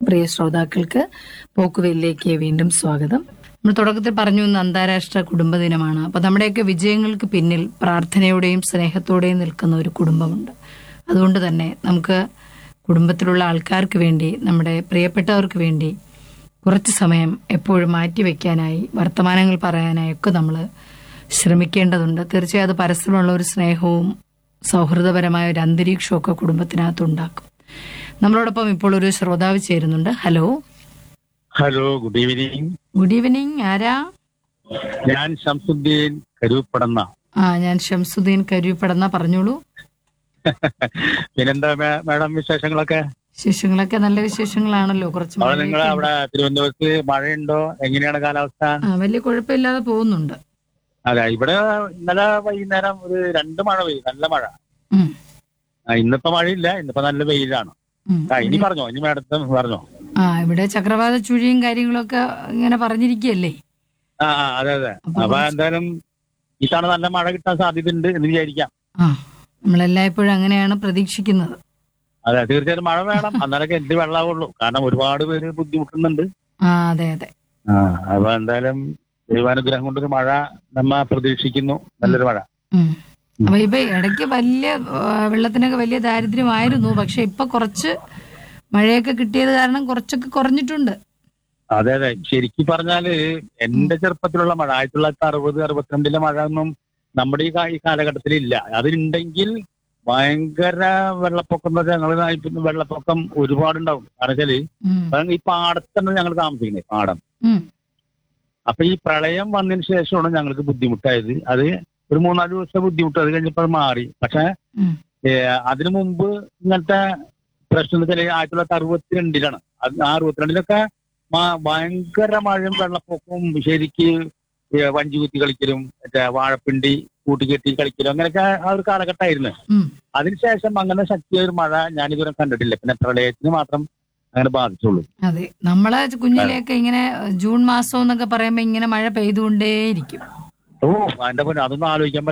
പ്രിയ ശ്രോതാക്കൾക്ക് പോക്കുവെല്ലിലേക്ക് വീണ്ടും സ്വാഗതം നമ്മൾ തുടക്കത്തിൽ പറഞ്ഞു ഇന്ന് അന്താരാഷ്ട്ര കുടുംബ ദിനമാണ് അപ്പൊ നമ്മുടെയൊക്കെ വിജയങ്ങൾക്ക് പിന്നിൽ പ്രാർത്ഥനയോടെയും സ്നേഹത്തോടെയും നിൽക്കുന്ന ഒരു കുടുംബമുണ്ട് അതുകൊണ്ട് തന്നെ നമുക്ക് കുടുംബത്തിലുള്ള ആൾക്കാർക്ക് വേണ്ടി നമ്മുടെ പ്രിയപ്പെട്ടവർക്ക് വേണ്ടി കുറച്ച് സമയം എപ്പോഴും മാറ്റിവെക്കാനായി വർത്തമാനങ്ങൾ പറയാനായി ഒക്കെ നമ്മൾ ശ്രമിക്കേണ്ടതുണ്ട് തീർച്ചയായും അത് പരസ്പരമുള്ള ഒരു സ്നേഹവും സൗഹൃദപരമായ ഒരു അന്തരീക്ഷമൊക്കെ കുടുംബത്തിനകത്ത് ഉണ്ടാക്കും നമ്മളോടൊപ്പം ഇപ്പോൾ ഒരു ശ്രോതാവ് ചേരുന്നുണ്ട് hello hello good evening good evening ആരാ ഞാൻ ശംസുദ്ദീൻ കരൂപ്പടന്ന ആ ഞാൻ ഷംസുദ്ദീൻ കരുവിപ്പടന്ന പറഞ്ഞോളൂ പിന്നെന്താ മേ- മാഡം വിശേഷങ്ങളൊക്കെ വിശേഷങ്ങളൊക്കെ നല്ല വിശേഷങ്ങളാണല്ലോ കുറച്ച് അവിടെ മഴയൊക്കെ നിങ്ങൾ ഉണ്ട്. അവിടെ തിരുവനന്തപുരത്ത് മഴയുണ്ടോ എങ്ങനെയാണ് കാലാവസ്ഥ ആ വലിയ കുഴപ്പമില്ലാതെ പോകുന്നുണ്ട് അതെ ഇവിടെ ഇന്നലെ വൈകുന്നേരം ഒരു രണ്ട് മഴ പെയ്യും നല്ല മഴ ഉം, ആ, ഇന്നിപ്പോ മഴയില്ല ഇന്നിപ്പോ നല്ല വെയിലാണ് ഉം. ആ ഇനി പറഞ്ഞോ ഇനി മാഡത്തെ പറഞ്ഞോ ആ ഇവിടെ ചക്രവാത ചുഴിയും കാര്യങ്ങളൊക്കെ ഇങ്ങനെ പറഞ്ഞിരിക്കുകയല്ലേ ആ ആ, അതെ അതെ അപ്പൊ അപ്പൊ എന്തായാലും ഇത്തവണ നല്ല മഴ കിട്ടാൻ സാധ്യതയുണ്ട് എന്ന് വിചാരിക്കാം ആ നമ്മളെല്ലായ്പ്പോഴും അങ്ങനെയാണ് പ്രതീക്ഷിക്കുന്നത് അതെ തീർച്ചയായിട്ടും മഴ വേണം അന്നേരമൊക്കെ എന്ത് വെള്ളമാവുള്ളൂ കാരണം ഒരുപാട് പേര് ബുദ്ധിമുട്ടുന്നുണ്ട് ആ അതെ അതെ ആ അപ്പൊ എന്തായാലും ദൈവാനുഗ്രഹം കൊണ്ടൊരു മഴ നമ്മ പ്രതീക്ഷിക്കുന്നു നല്ലൊരു മഴ ഉം. അപ്പൊ ഇപ്പൊ ഇടയ്ക്ക് വലിയ ആ, വെള്ളത്തിനൊക്കെ വലിയ ദാരിദ്ര്യമായിരുന്നു പക്ഷെ ഇപ്പൊ കുറച്ച് മഴയൊക്കെ കിട്ടിയത് കാരണം കുറച്ചൊക്കെ കുറഞ്ഞിട്ടുണ്ട് അതെ അതെ ശരിക്കും പറഞ്ഞാല് എന്റെ ചെറുപ്പത്തിലുള്ള മഴ ആയിരത്തി തൊള്ളായിരത്തി അറുപത് അറുപത്തിരണ്ടിലെ മഴ ഒന്നും നമ്മുടെ ഈ കാ- ഈ കാലഘട്ടത്തിൽ ഇല്ല അതിനുണ്ടെങ്കിൽ ഭയങ്കര വെള്ളപ്പൊക്കം എന്ന് വെച്ചാൽ ഞങ്ങൾ വെള്ളപ്പൊക്കം ഒരുപാടുണ്ടാവും കാരണം വെച്ചാല് ഉം. അതായത് ഈ പാടത്താണ് ഞങ്ങൾ താമസിക്കുന്നത് പാടം ഉം. അപ്പൊ ഈ പ്രളയം വന്നതിന് ശേഷമാണ് ഞങ്ങൾക്ക് ബുദ്ധിമുട്ടായത് അത് ഒരു മൂന്നാല് ദിവസത്തെ ബുദ്ധിമുട്ട് അത് കഴിഞ്ഞപ്പോൾ അത് മാറി പക്ഷെ ഉം. അതിനു മുമ്പ് ഇങ്ങനത്തെ പ്രശ്നം എന്ന് വെച്ചാൽ ആയിരത്തി തൊള്ളായിരത്തി അറുപത്തിരണ്ടിലാണ് അത് ആ അറുപത്തിരണ്ടിലൊക്കെ മ- ഭയങ്കര മഴയും വെള്ളപ്പൊക്കവും ശരിക്ക് ഏ, വഞ്ചി കുത്തി കളിക്കലും മറ്റേ വാഴപ്പിണ്ടി കൂട്ടിക്കെട്ടി കളിക്കലും അങ്ങനെയൊക്കെ ആ ഒരു കാലഘട്ടമായിരുന്നു ഉം. അതിനുശേഷം അങ്ങനെ ശക്തിയായ ഒരു മഴ ഞാനിതുവരെ കണ്ടിട്ടില്ല പിന്നെ പ്രളയത്തിന് മാത്രം അങ്ങനെ ബാധിച്ചുള്ളൂ അതെ നമ്മളെ കുഞ്ഞിലെയൊക്കെ ഇങ്ങനെ ജൂൺ മാസം എന്നൊക്കെ പറയുമ്പോ ഇങ്ങനെ മഴ പെയ്തുകൊണ്ടേയിരിക്കും ഓ എന്റെ പോലെ അതൊന്നും ആലോചിക്കാൻ